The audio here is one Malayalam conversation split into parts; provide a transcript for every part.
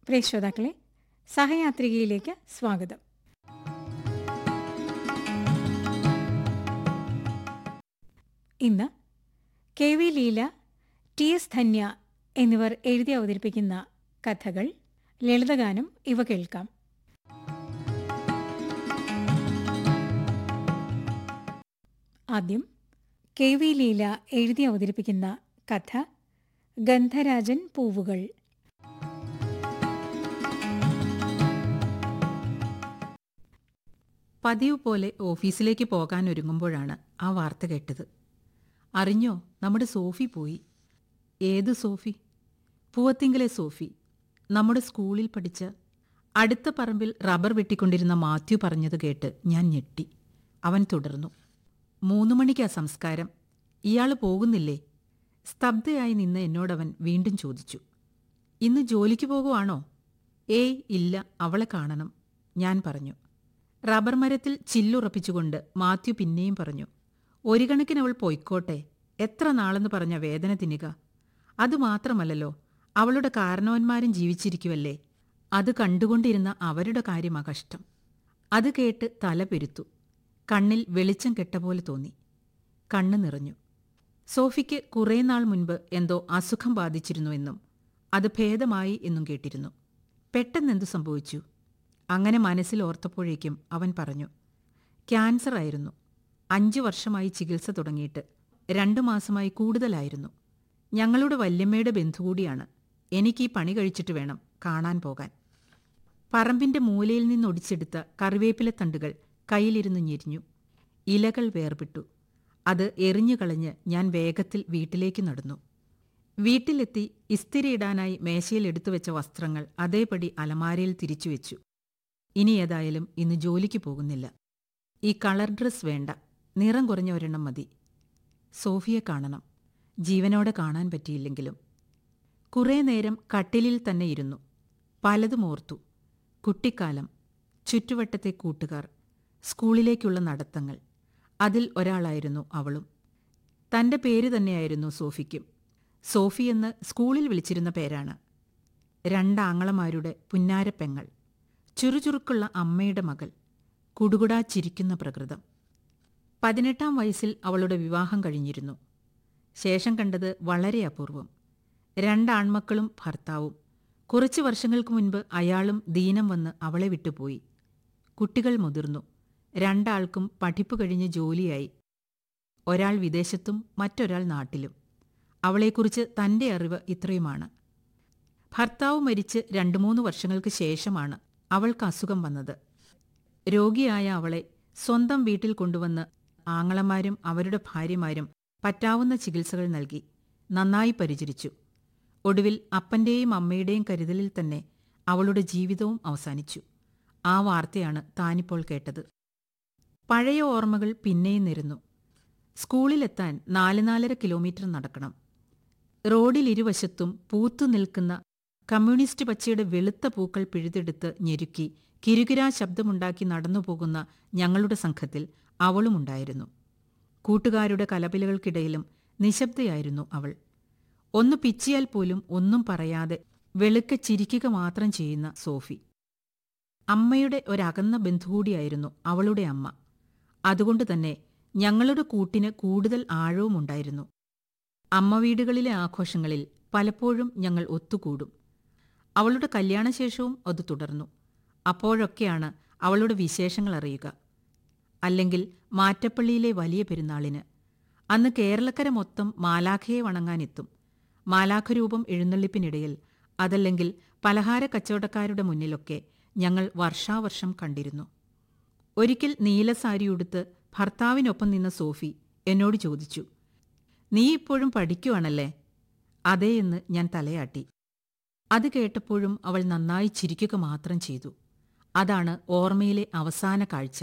പ്രിയ ശ്രോതാക്കളെ സഹയാത്രികയിലേക്ക് സ്വാഗതം ഇന്ന് K V Leela T S Dhanya എന്നിവർ എഴുതി അവതരിപ്പിക്കുന്ന കഥകൾ ലളിതഗാനം ഇവ കേൾക്കാം ആദ്യം കെ വി ലീല എഴുതി അവതരിപ്പിക്കുന്ന കഥ ഗന്ധരാജൻ പൂവുകൾ പതിവ് പോലെ ഓഫീസിലേക്ക് പോകാൻ ഒരുങ്ങുമ്പോഴാണ് ആ വാർത്ത കേട്ടത് അറിഞ്ഞോ നമ്മുടെ സോഫി പോയി ഏത് സോഫി പൂവത്തിങ്കലെ സോഫി നമ്മുടെ സ്കൂളിൽ പഠിച്ച അടുത്ത പറമ്പിൽ റബ്ബർ വെട്ടിക്കൊണ്ടിരുന്ന മാത്യു പറഞ്ഞത് കേട്ട് ഞാൻ ഞെട്ടി അവൻ തുടർന്നു മൂന്നു മണിക്കാ സംസ്കാരം ഇയാൾ പോകുന്നില്ലേ സ്തബ്ധയായി നിന്ന് എന്നോടവൻ വീണ്ടും ചോദിച്ചു ഇന്ന് ജോലിക്ക് പോകുവാണോ ഏയ് ഇല്ല അവളെ കാണണം ഞാൻ പറഞ്ഞു റബ്ബർ മരത്തിൽ ചില്ലുറപ്പിച്ചുകൊണ്ട് മാത്യു പിന്നെയും പറഞ്ഞു ഒരു കണക്കിന് അവൾ പൊയ്ക്കോട്ടെ എത്ര നാളെന്ന് പറഞ്ഞ വേദന തിന്നുക അതുമാത്രമല്ലല്ലോ അവളുടെ കാരണവന്മാരും ജീവിച്ചിരിക്കുവല്ലേ അത് കണ്ടുകൊണ്ടിരുന്ന അവരുടെ കാര്യമാ കഷ്ടം അത് കേട്ട് തല പെരുത്തു കണ്ണിൽ വെളിച്ചം കെട്ട പോലെ തോന്നി കണ്ണ് നിറഞ്ഞു സോഫിക്ക് കുറേ നാൾ മുൻപ് എന്തോ അസുഖം ബാധിച്ചിരുന്നുവെന്നും അത് ഭേദമായി എന്നും കേട്ടിരുന്നു പെട്ടെന്നെന്തു സംഭവിച്ചു അങ്ങനെ മനസ്സിൽ ഓർത്തപ്പോഴേക്കും അവൻ പറഞ്ഞു ക്യാൻസർ ആയിരുന്നു അഞ്ചു വർഷമായി ചികിത്സ തുടങ്ങിയിട്ട് രണ്ടു മാസമായി കൂടുതലായിരുന്നു ഞങ്ങളുടെ വല്യമ്മയുടെ ബന്ധു കൂടിയാണ് എനിക്ക് ഈ പണി കഴിച്ചിട്ട് വേണം കാണാൻ പോകാൻ പറമ്പിന്റെ മൂലയിൽ നിന്നൊടിച്ചെടുത്ത കറിവേപ്പില തണ്ടുകൾ കയ്യിലിരുന്ന് ഞെരിഞ്ഞു ഇലകൾ വേർപിട്ടു അത് എറിഞ്ഞുകളഞ്ഞ് ഞാൻ വേഗത്തിൽ വീട്ടിലേക്ക് നടന്നു വീട്ടിലെത്തി ഇസ്തിരിയിടാനായി മേശയിൽ എടുത്തു വെച്ച വസ്ത്രങ്ങൾ അതേപടി അലമാരയിൽ തിരിച്ചുവെച്ചു ഇനി ഏതായാലും ഇന്ന് ജോലിക്ക് പോകുന്നില്ല ഈ കളർ ഡ്രസ് വേണ്ട നിറം കുറഞ്ഞ ഒരെണ്ണം മതി സോഫിയെ കാണണം ജീവനോടെ കാണാൻ പറ്റിയില്ലെങ്കിലും കുറേ നേരം കട്ടിലിൽ തന്നെ ഇരുന്നു പലതും ഓർത്തു കുട്ടിക്കാലം ചുറ്റുവട്ടത്തെ കൂട്ടുകാർ സ്കൂളിലേക്കുള്ള നടത്തങ്ങൾ അതിൽ ഒരാളായിരുന്നു അവളും തന്റെ പേര് തന്നെയായിരുന്നു സോഫിക്കും സോഫി എന്ന് സ്കൂളിൽ വിളിച്ചിരുന്ന പേരാണ് രണ്ടാങ്ങളമാരുടെ പുന്നാരപ്പെങ്ങൾ ചുറുചുറുക്കുള്ള അമ്മയുടെ മകൾ കുടുകുടാ ചിരിക്കുന്ന പ്രകൃതം പതിനെട്ടാം വയസ്സിൽ അവളുടെ വിവാഹം കഴിഞ്ഞിരുന്നു ശേഷം കണ്ടത് വളരെ അപൂർവം രണ്ടാൺമക്കളും ഭർത്താവും കുറച്ചു വർഷങ്ങൾക്ക് മുൻപ് അയാളും ദീനം വന്ന് അവളെ വിട്ടുപോയി കുട്ടികൾ മുതിർന്നു രണ്ടാൾക്കും പഠിപ്പ് കഴിഞ്ഞ് ജോലിയായി ഒരാൾ വിദേശത്തും മറ്റൊരാൾ നാട്ടിലും അവളെക്കുറിച്ച് തന്റെ അറിവ് ഇത്രയുമാണ് ഭർത്താവ് മരിച്ച് രണ്ടു മൂന്ന് വർഷങ്ങൾക്ക് ശേഷമാണ് അവൾക്ക് അസുഖം വന്നത് രോഗിയായ അവളെ സ്വന്തം വീട്ടിൽ കൊണ്ടുവന്ന് ആങ്ങളമാരും അവരുടെ ഭാര്യമാരും പറ്റാവുന്ന ചികിത്സകൾ നൽകി നന്നായി പരിചരിച്ചു ഒടുവിൽ അപ്പന്റെയും അമ്മയുടെയും കരുതലിൽ തന്നെ അവളുടെ ജീവിതവും അവസാനിച്ചു ആ വാർത്തയാണ് താനിപ്പോൾ കേട്ടത് പഴയ ഓർമ്മകൾ പിന്നെയും നിരുന്നു സ്കൂളിലെത്താൻ നാല് നാലര കിലോമീറ്റർ നടക്കണം റോഡിലിരുവശത്തും പൂത്തു നിൽക്കുന്ന കമ്മ്യൂണിസ്റ്റ് പച്ചയുടെ വെളുത്ത പൂക്കൾ പിഴുതെടുത്ത് ഞെരുക്കി കിരുകിരാ ശബ്ദമുണ്ടാക്കി നടന്നുപോകുന്ന ഞങ്ങളുടെ സംഘത്തിൽ അവളുമുണ്ടായിരുന്നു കൂട്ടുകാരുടെ കലപിലകൾക്കിടയിലും നിശബ്ദയായിരുന്നു അവൾ ഒന്ന് പിച്ചിയാൽ പോലും ഒന്നും പറയാതെ വെളുക്ക ചിരിക്കുക മാത്രം ചെയ്യുന്ന സോഫി അമ്മയുടെ ഒരകന്ന ബന്ധുകൂടിയായിരുന്നു അവളുടെ അമ്മ അതുകൊണ്ട് തന്നെ ഞങ്ങളുടെ കൂട്ടിന് കൂടുതൽ ആഴവുമുണ്ടായിരുന്നു അമ്മ വീടുകളിലെ ആഘോഷങ്ങളിൽ പലപ്പോഴും ഞങ്ങൾ ഒത്തുകൂടും അവളുടെ കല്യാണശേഷവും അത് തുടർന്നു അപ്പോഴൊക്കെയാണ് അവളുടെ വിശേഷങ്ങൾ അറിയുക അല്ലെങ്കിൽ മാറ്റപ്പള്ളിയിലെ വലിയ പെരുന്നാളിന് അന്ന് കേരളക്കര മൊത്തം മാലാഖയെ വണങ്ങാനെത്തും മാലാഖരൂപം എഴുന്നള്ളിപ്പിനിടയിൽ അതല്ലെങ്കിൽ പലഹാര കച്ചവടക്കാരുടെ മുന്നിലൊക്കെ ഞങ്ങൾ വർഷാവർഷം കണ്ടിരുന്നു ഒരിക്കൽ നീല സാരിയുടുത്ത് ഭർത്താവിനൊപ്പം നിന്ന സോഫി എന്നോട് ചോദിച്ചു നീ ഇപ്പോഴും പഠിക്കുവാണല്ലേ അതേ എന്ന് ഞാൻ തലയാട്ടി അത് കേട്ടപ്പോഴും അവൾ നന്നായി ചിരിക്കുക മാത്രം ചെയ്തു അതാണ് ഓർമ്മയിലെ അവസാന കാഴ്ച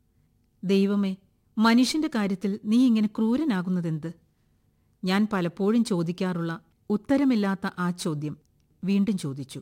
ദൈവമേ മനുഷ്യന്റെ കാര്യത്തിൽ നീ ഇങ്ങനെ ക്രൂരനാകുന്നതെന്ത് ഞാൻ പലപ്പോഴും ചോദിക്കാറുള്ള ഉത്തരമില്ലാത്ത ആ ചോദ്യം വീണ്ടും ചോദിച്ചു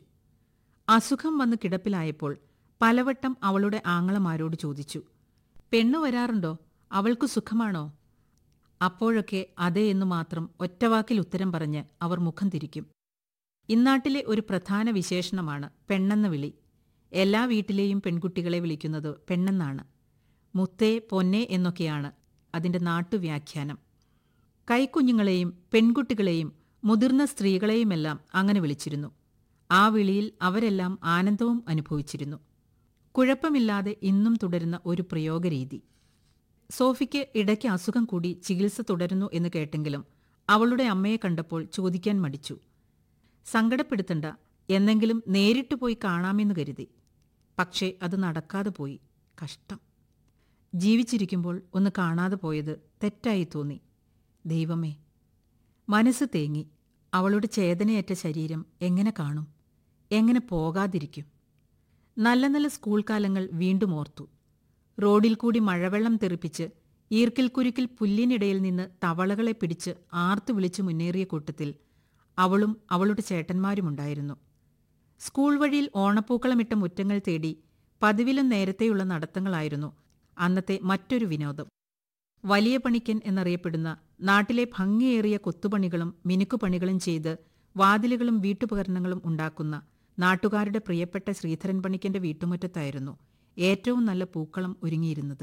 അസുഖം വന്ന് കിടപ്പിലായപ്പോൾ പലവട്ടം അവളുടെ ആങ്ങളമാരോട് ചോദിച്ചു പെണ്ണു വരാറുണ്ടോ അവൾക്കു സുഖമാണോ അപ്പോഴൊക്കെ അതേ എന്ന് മാത്രം ഒറ്റവാക്കിൽ ഉത്തരം പറഞ്ഞ് അവർ മുഖം തിരിക്കും ഇന്നാട്ടിലെ ഒരു പ്രധാന വിശേഷണമാണ് പെണ്ണെന്ന വിളി എല്ലാ വീട്ടിലെയും പെൺകുട്ടികളെ വിളിക്കുന്നത് പെണ്ണെന്നാണ് മുത്തേ പൊന്നെ എന്നൊക്കെയാണ് അതിൻ്റെ നാട്ടുവ്യാഖ്യാനം കൈക്കുഞ്ഞുങ്ങളെയും പെൺകുട്ടികളെയും മുതിർന്ന സ്ത്രീകളെയുമെല്ലാം അങ്ങനെ വിളിച്ചിരുന്നു ആ വിളിയിൽ അവരെല്ലാം ആനന്ദവും അനുഭവിച്ചിരുന്നു കുഴപ്പമില്ലാതെ ഇന്നും തുടരുന്ന ഒരു പ്രയോഗരീതി സോഫിക്ക് ഇടയ്ക്ക് അസുഖം കൂടി ചികിത്സ തുടരുന്നു എന്ന് കേട്ടെങ്കിലും അവളുടെ അമ്മയെ കണ്ടപ്പോൾ ചോദിക്കാൻ മടിച്ചു സങ്കടപ്പെടുത്തണ്ട എന്നെങ്കിലും നേരിട്ട് പോയി കാണാമെന്ന് കരുതി പക്ഷേ അത് നടക്കാതെ പോയി കഷ്ടം ജീവിച്ചിരിക്കുമ്പോൾ ഒന്ന് കാണാതെ പോയത് തെറ്റായി തോന്നി ദൈവമേ മനസ്സ് തേങ്ങി അവളുടെ ചേതനയേറ്റ ശരീരം എങ്ങനെ കാണും എങ്ങനെ പോകാതിരിക്കും നല്ല നല്ല സ്കൂൾ കാലങ്ങൾ വീണ്ടും ഓർത്തു റോഡിൽ കൂടി മഴവെള്ളം തെറിപ്പിച്ച് ഈർക്കിൽ കുരുക്കിൽ പുല്ലിനിടയിൽ നിന്ന് തവളകളെ പിടിച്ച് ആർത്തു വിളിച്ചു മുന്നേറിയ കൂട്ടത്തിൽ അവളും അവളുടെ ചേട്ടന്മാരുമുണ്ടായിരുന്നു സ്കൂൾ വഴിയിൽ ഓണപ്പൂക്കളമിട്ട മുറ്റങ്ങൾ തേടി പതിവിലും നേരത്തെയുള്ള നടത്തങ്ങളായിരുന്നു അന്നത്തെ മറ്റൊരു വിനോദം വലിയ പണിക്കൻ എന്നറിയപ്പെടുന്ന നാട്ടിലെ ഭംഗിയേറിയ കൊത്തുപണികളും മിനുക്കുപണികളും ചെയ്ത് വാതിലുകളും വീട്ടുപകരണങ്ങളും ഉണ്ടാക്കുന്ന നാട്ടുകാരുടെ പ്രിയപ്പെട്ട ശ്രീധരൻ പണിക്കന്റെ വീട്ടുമുറ്റത്തായിരുന്നു ഏറ്റവും നല്ല പൂക്കളം ഒരുങ്ങിയിരുന്നത്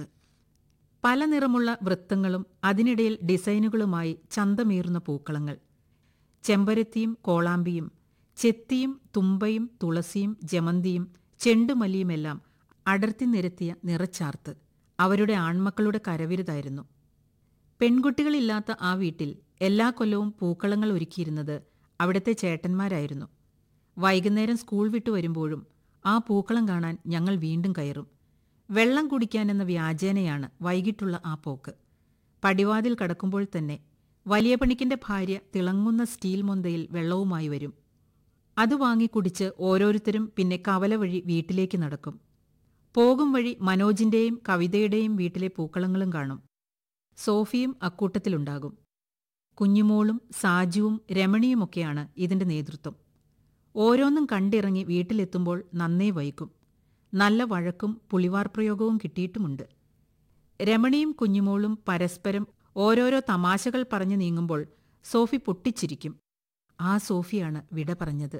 പല നിറമുള്ള വൃത്തങ്ങളും അതിനിടയിൽ ഡിസൈനുകളുമായി ചന്തമേറുന്ന പൂക്കളങ്ങൾ ചെമ്പരത്തിയും കോളാമ്പിയും ചെത്തിയും തുമ്പയും തുളസിയും ജമന്തിയും ചെണ്ടുമല്ലിയുമെല്ലാം അടർത്തി നിരത്തിയ നിറച്ചാർത്ത് അവരുടെ ആൺമക്കളുടെ കരവിരുതായിരുന്നു പെൺകുട്ടികളില്ലാത്ത ആ വീട്ടിൽ എല്ലാ കൊല്ലവും പൂക്കളങ്ങൾ ഒരുക്കിയിരുന്നത് അവിടുത്തെ ചേട്ടന്മാരായിരുന്നു വൈകുന്നേരം സ്കൂൾ വിട്ടു വരുമ്പോഴും ആ പൂക്കളം കാണാൻ ഞങ്ങൾ വീണ്ടും കയറും വെള്ളം കുടിക്കാനെന്ന വ്യാജേനയാണ് വൈകിട്ടുള്ള ആ പോക്ക് പടിവാതിൽ കടക്കുമ്പോൾ തന്നെ വലിയ പണിക്കിന്റെ ഭാര്യ തിളങ്ങുന്ന സ്റ്റീൽ മൊന്തയിൽ വെള്ളവുമായി വരും അത് വാങ്ങി കുടിച്ച് ഓരോരുത്തരും പിന്നെ കവല വഴി വീട്ടിലേക്ക് നടക്കും പോകും വഴി മനോജിന്റെയും കവിതയുടെയും വീട്ടിലെ പൂക്കളങ്ങളും കാണും സോഫിയും അക്കൂട്ടത്തിലുണ്ടാകും കുഞ്ഞുമോളും സാജുവും രമണിയുമൊക്കെയാണ് ഇതിന്റെ നേതൃത്വം ഓരോന്നും കണ്ടിറങ്ങി വീട്ടിലെത്തുമ്പോൾ നന്നേ വൈകും നല്ല വഴക്കും പുളിവാർ പ്രയോഗവും കിട്ടിയിട്ടുമുണ്ട് രമണിയും കുഞ്ഞുമോളും പരസ്പരം ഓരോരോ തമാശകൾ പറഞ്ഞു നീങ്ങുമ്പോൾ സോഫി പൊട്ടിച്ചിരിക്കും ആ സോഫിയാണ് വിട പറഞ്ഞത്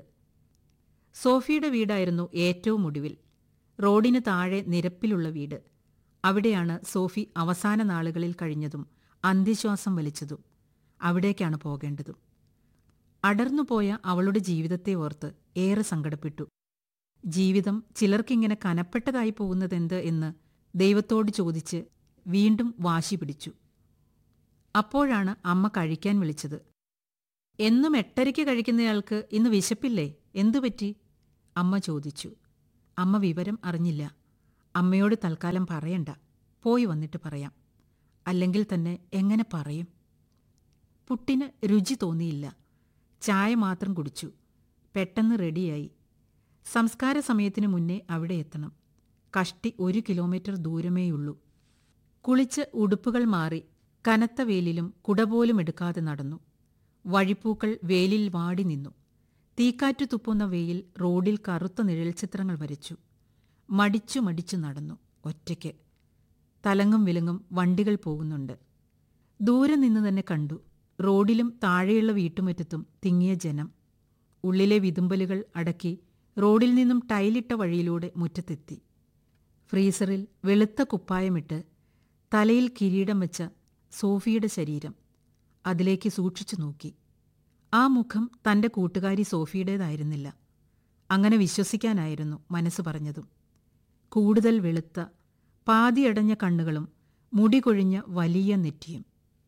സോഫിയുടെ വീടായിരുന്നു ഏറ്റവും ഒടുവിൽ റോഡിന് താഴെ നിരപ്പിലുള്ള വീട് അവിടെയാണ് സോഫി അവസാന നാളുകളിൽ കഴിഞ്ഞതും അന്ത്യശ്വാസം വലിച്ചതും അവിടേക്കാണ് പോകേണ്ടതും അടർന്നുപോയ അവളുടെ ജീവിതത്തെ ഓർത്ത് ഏറെ സങ്കടപ്പെട്ടു ജീവിതം ചിലർക്കിങ്ങനെ കനപ്പെട്ടതായി പോകുന്നതെന്ത് എന്ന് ദൈവത്തോട് ചോദിച്ച് വീണ്ടും വാശി പിടിച്ചു അപ്പോഴാണ് അമ്മ കഴിക്കാൻ വിളിച്ചത് എന്നും എട്ടരയ്ക്ക് കഴിക്കുന്നയാൾക്ക് ഇന്ന് വിശപ്പില്ലേ എന്തുപറ്റി അമ്മ ചോദിച്ചു അമ്മ വിവരം അറിഞ്ഞില്ല അമ്മയോട് തൽക്കാലം പറയണ്ട പോയി വന്നിട്ട് പറയാം അല്ലെങ്കിൽ തന്നെ എങ്ങനെ പറയും പുട്ടിന് രുചി തോന്നിയില്ല ചായ മാത്രം കുടിച്ചു പെട്ടെന്ന് റെഡിയായി സംസ്കാര സമയത്തിന് മുന്നേ അവിടെ എത്തണം കഷ്ടി ഒരു കിലോമീറ്റർ ദൂരമേയുള്ളൂ കുളിച്ച് ഉടുപ്പുകൾ മാറി കനത്ത വേലിലും കുടപോലും എടുക്കാതെ നടന്നു വഴിപ്പൂക്കൾ വേലിൽ വാടി നിന്നു തീക്കാറ്റു തുപ്പുന്ന വെയിൽ റോഡിൽ കറുത്ത നിഴൽചിത്രങ്ങൾ വരച്ചു മടിച്ചു മടിച്ചു നടന്നു ഒറ്റയ്ക്ക് തലങ്ങും വിലങ്ങും വണ്ടികൾ പോകുന്നുണ്ട് ദൂരെ നിന്ന് തന്നെ കണ്ടു റോഡിലും താഴെയുള്ള വീട്ടുമുറ്റത്തും തിങ്ങിയ ജനം ഉള്ളിലെ വിതുമ്പലുകൾ അടക്കി റോഡിൽ നിന്നും ടൈലിട്ട വഴിയിലൂടെ മുറ്റത്തെത്തി ഫ്രീസറിൽ വെളുത്ത കുപ്പായമിട്ട് തലയിൽ കിരീടം വെച്ച സോഫിയുടെ ശരീരം അതിലേക്ക് സൂക്ഷിച്ചു നോക്കി ആ മുഖം തന്റെ കൂട്ടുകാരി സോഫിയുടേതായിരുന്നില്ല അങ്ങനെ വിശ്വസിക്കാനായിരുന്നു മനസ്സ് പറഞ്ഞതും കൂടുതൽ വെളുത്ത പാതിയടഞ്ഞ കണ്ണുകളും മുടി കൊഴിഞ്ഞ വലിയ നെറ്റിയും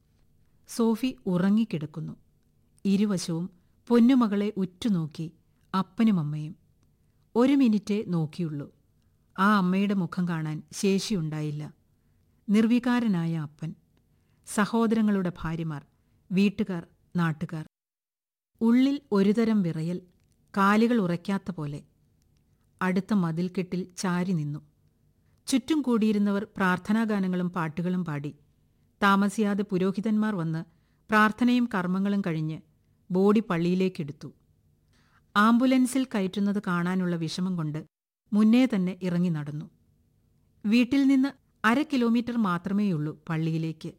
സോഫി ഉറങ്ങിക്കിടക്കുന്നു ഇരുവശവും പൊന്നുമകളെ ഉറ്റുനോക്കി അപ്പനും അമ്മയും ഒരു മിനിറ്റേ നോക്കിയുള്ളൂ ആ അമ്മയുടെ മുഖം കാണാൻ ശേഷിയുണ്ടായില്ല നിർവികാരനായ അപ്പൻ സഹോദരങ്ങളുടെ ഭാര്യമാർ വീട്ടുകാർ നാട്ടുകാർ ഉള്ളിൽ ഒരുതരം വിറയൽ കാലുകൾ ഉറയ്ക്കാത്ത പോലെ അടുത്ത മതിൽക്കെട്ടിൽ ചാരി നിന്നു ചുറ്റും കൂടിയിരുന്നവർ പ്രാർത്ഥനാഗാനങ്ങളും പാട്ടുകളും പാടി താമസിയാതെ പുരോഹിതന്മാർ വന്ന് പ്രാർത്ഥനയും കർമ്മങ്ങളും കഴിഞ്ഞ് ബോഡി പള്ളിയിലേക്കെടുത്തു ആംബുലൻസിൽ കയറ്റുന്നത് കാണാനുള്ള വിഷമം കൊണ്ട് മുന്നേ തന്നെ ഇറങ്ങി നടന്നു വീട്ടിൽ നിന്ന് അര കിലോമീറ്റർ മാത്രമേയുള്ളൂ പള്ളിയിലേക്ക്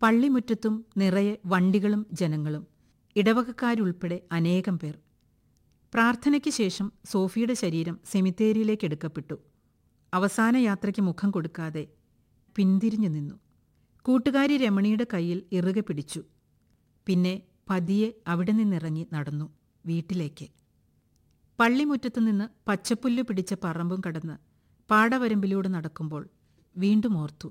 പള്ളിമുറ്റത്തും നിറയെ വണ്ടികളും ജനങ്ങളും ഇടവകക്കാരുൾപ്പെടെ അനേകം പേർ പ്രാർത്ഥനയ്ക്ക് ശേഷം സോഫിയുടെ ശരീരം സെമിത്തേരിയിലേക്ക് എടുക്കപ്പെട്ടു അവസാന യാത്രയ്ക്ക് മുഖം കൊടുക്കാതെ പിന്തിരിഞ്ഞു നിന്നു കൂട്ടുകാരി രമണിയുടെ കയ്യിൽ ഇറുകെ പിടിച്ചു പിന്നെ പതിയെ അവിടെ നിന്നിറങ്ങി നടന്നു വീട്ടിലേക്ക് പള്ളിമുറ്റത്തു നിന്ന് പച്ചപ്പുല്ല് പിടിച്ച പറമ്പും കടന്ന് പാടവരമ്പിലൂടെ നടക്കുമ്പോൾ വീണ്ടും ഓർത്തു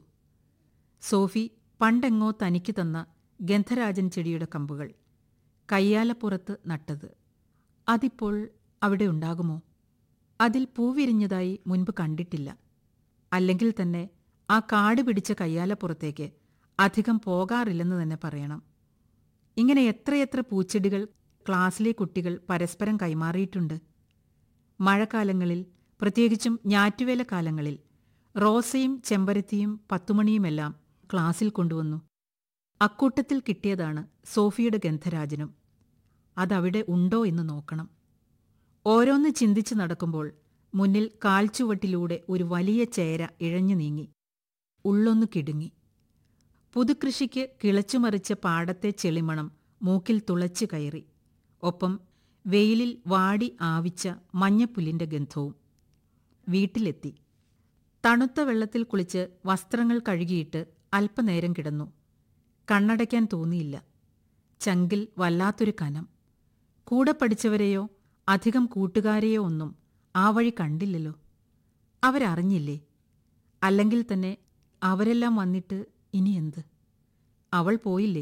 സോഫി പണ്ടെങ്ങോ തനിക്ക് തന്ന ഗന്ധരാജൻ ചെടിയുടെ കമ്പുകൾ കയ്യാലപ്പുറത്ത് നട്ടത് അതിപ്പോൾ അവിടെ ഉണ്ടാകുമോ അതിൽ പൂവിരിഞ്ഞതായി മുൻപ് കണ്ടിട്ടില്ല അല്ലെങ്കിൽ തന്നെ ആ കാട് പിടിച്ച കയ്യാലപ്പുറത്തേക്ക് അധികം പോകാറില്ലെന്ന് തന്നെ പറയണം ഇങ്ങനെ എത്രയെത്ര പൂച്ചെടികൾ ക്ലാസ്സിലെ കുട്ടികൾ പരസ്പരം കൈമാറിയിട്ടുണ്ട് മഴക്കാലങ്ങളിൽ പ്രത്യേകിച്ചും ഞാറ്റുവേല കാലങ്ങളിൽ റോസയും ചെമ്പരത്തിയും പത്തുമണിയുമെല്ലാം ക്ലാസ്സിൽ കൊണ്ടുവന്നു അക്കൂട്ടത്തിൽ കിട്ടിയതാണ് സോഫിയുടെ ഗന്ധരാജനും അതവിടെ ഉണ്ടോ എന്ന് നോക്കണം ഓരോന്ന് ചിന്തിച്ചു നടക്കുമ്പോൾ മുന്നിൽ കാൽച്ചുവട്ടിലൂടെ ഒരു വലിയ ചേര ഇഴഞ്ഞു നീങ്ങി ഉള്ളൊന്നു കിടുങ്ങി പുതുകൃഷിക്ക് കിളച്ചുമറിച്ച പാടത്തെ ചെളിമണം മൂക്കിൽ തുളച്ചു കയറി ഒപ്പം വെയിലിൽ വാടി ആവിച്ച മഞ്ഞപ്പുല്ലിന്റെ ഗന്ധവും വീട്ടിലെത്തി തണുത്ത വെള്ളത്തിൽ കുളിച്ച് വസ്ത്രങ്ങൾ കഴുകിയിട്ട് അല്പനേരം കിടന്നു കണ്ണടയ്ക്കാൻ തോന്നിയില്ല ചങ്കിൽ വല്ലാത്തൊരു കനം കൂടെ പഠിച്ചവരെയോ അധികം കൂട്ടുകാരെയോ ഒന്നും ആ വഴി കണ്ടില്ലല്ലോ അവരറിഞ്ഞില്ലേ അല്ലെങ്കിൽ തന്നെ അവരെല്ലാം വന്നിട്ട് ഇനി എന്ത് അവൾ പോയില്ലേ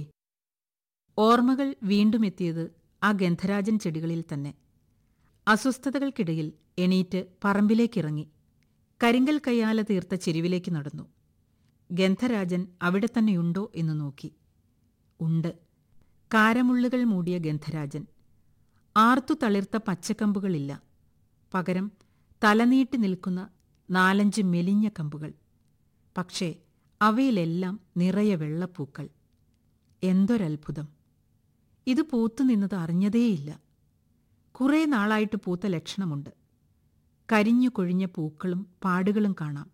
ഓർമ്മകൾ വീണ്ടും എത്തിയത് ആ ഗന്ധരാജൻ ചെടികളിൽ തന്നെ അസ്വസ്ഥതകൾക്കിടയിൽ എണീറ്റ് പറമ്പിലേക്കിറങ്ങി കരിങ്കൽ കയ്യാല തീർത്ത ചെരുവിലേക്ക് നടന്നു ഗന്ധരാജൻ അവിടെ തന്നെയുണ്ടോ എന്ന് നോക്കി ഉണ്ട് കാരമുള്ളുകൾ മൂടിയ ഗന്ധരാജൻ ആർത്തു തളിർത്ത പച്ചക്കമ്പുകളില്ല പകരം തലനീട്ടി നിൽക്കുന്ന നാലഞ്ച് മെലിഞ്ഞ കമ്പുകൾ പക്ഷേ അവയിലെല്ലാം നിറയെ വെള്ളപ്പൂക്കൾ എന്തൊരത്ഭുതം ഇത് പൂത്തുനിന്നത് അറിഞ്ഞതേയില്ല കുറേ നാളായിട്ട് പൂത്ത ലക്ഷണമുണ്ട് കരിഞ്ഞു കൊഴിഞ്ഞ പൂക്കളും പാടുകളും കാണാം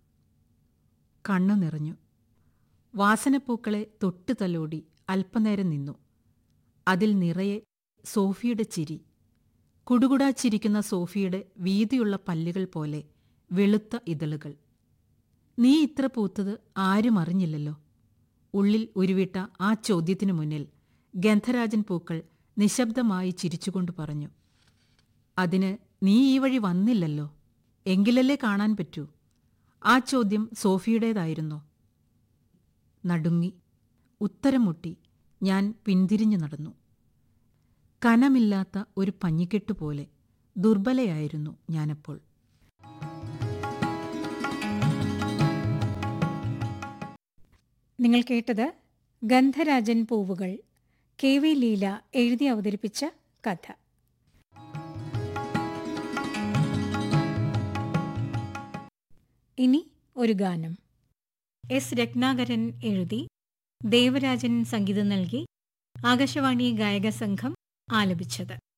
കണ്ണു നിറഞ്ഞു വാസനപ്പൂക്കളെ തൊട്ടു തലോടി അല്പനേരം നിന്നു അതിൽ നിറയെ സോഫിയുടെ ചിരി കുടുകുടാ ചിരിക്കുന്ന സോഫിയുടെ വീതിയുള്ള പല്ലുകൾ പോലെ വെളുത്ത ഇതളുകൾ നീ ഇത്ര പൂത്തത് ആരും അറിഞ്ഞില്ലല്ലോ ഉള്ളിൽ ഉരുവിട്ട ആ ചോദ്യത്തിനു മുന്നിൽ ഗന്ധരാജൻ പൂക്കൾ നിശബ്ദമായി ചിരിച്ചുകൊണ്ട് പറഞ്ഞു അതിന് നീ ഈ വഴി വന്നില്ലല്ലോ എങ്കിലല്ലേ കാണാൻ പറ്റൂ ആ ചോദ്യം സോഫിയുടേതായിരുന്നോ നടുങ്ങി ഉത്തരം മുട്ടി ഞാൻ പിന്തിരിഞ്ഞു നടന്നു കനമില്ലാത്ത ഒരു പഞ്ഞിക്കെട്ടുപോലെ ദുർബലയായിരുന്നു ഞാനപ്പോൾ നിങ്ങൾ കേട്ടത് ഗന്ധരാജൻ പൂവുകൾ കെ വി ലീല എഴുതി അവതരിപ്പിച്ച കഥ ഇനി ഒരു ഗാനം എസ് രത്നാകരൻ എഴുതി ദേവരാജൻ സംഗീതം നൽകി ആകാശവാണി ഗായക സംഘം ആലപിച്ചത്